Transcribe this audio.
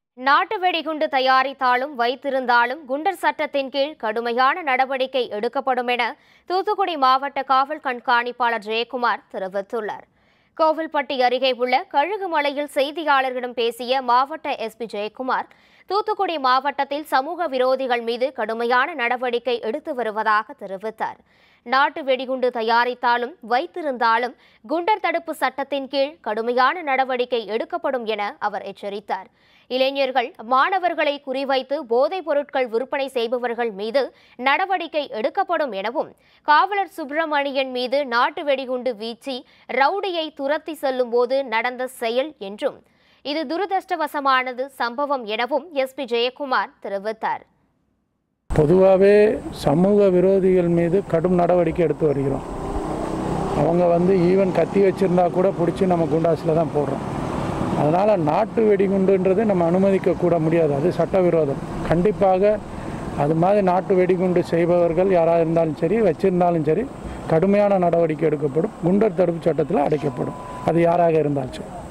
நாட்டு வெடிகுண்டு தயாரித்தாலும் வைத்திருந்தாலும் குண்டர் சட்டத்தின் கீழ் கடுமையான நடவடிக்கை எடுக்கப்படும் என தூத்துக்குடி மாவட்ட காவல் கண்காணிப்பாளர் ஜெயக்குமார் தெரிவித்துள்ளார் கோவில்பட்டி அருகே உள்ள கழுகுமலையில் செய்தியாளர்களிடம் பேசிய மாவட்ட எஸ்பி ஜெயக்குமார் தூத்துக்குடி மாவட்டத்தில் சமூக விரோதிகள் மீது கடுமையான நடவடிக்கை எடுத்து வருவதாக தெரிவித்தார் நாட்டு வெடிகுண்டு தயாரித்தாலும் வைத்திருந்தாலும் குண்டர் தடுப்பு சட்டத்தின் கீழ் கடுமையான நடவடிக்கை எடுக்கப்படும் என அவர் எச்சரித்தார் இளைஞர்கள் மாணவர்களை குறிவைத்து போதைப் பொருட்கள் விற்பனை செய்பவர்கள் மீது நடவடிக்கை எடுக்கப்படும் எனவும் காவலர் சுப்பிரமணியன் மீது நாட்டு வெடிகுண்டு வீச்சி ரவுடியை துரத்தி செல்லும்போது நடந்த செயல் என்றும் இது துரதிருஷ்டவசமானது சம்பவம் எனவும் எஸ்பி ஜெயக்குமார் தெரிவித்தார் பொதுவாகவே சமூக விரோதிகள் மீது கடும் நடவடிக்கை எடுத்து வருகிறோம் அவங்க வந்து ஈவன் கத்தி வச்சுருந்தா கூட பிடிச்சி நம்ம குண்டாஸில் தான் போடுறோம் அதனால் நாட்டு வெடிகுண்டுன்றது நம்ம அனுமதிக்க கூட முடியாது அது சட்டவிரோதம் கண்டிப்பாக அது மாதிரி நாட்டு வெடிகுண்டு செய்பவர்கள் யாராக இருந்தாலும் சரி வச்சிருந்தாலும் சரி கடுமையான நடவடிக்கை எடுக்கப்படும் குண்டர் தடுப்பு சட்டத்தில் அடைக்கப்படும் அது யாராக இருந்தாலும் சரி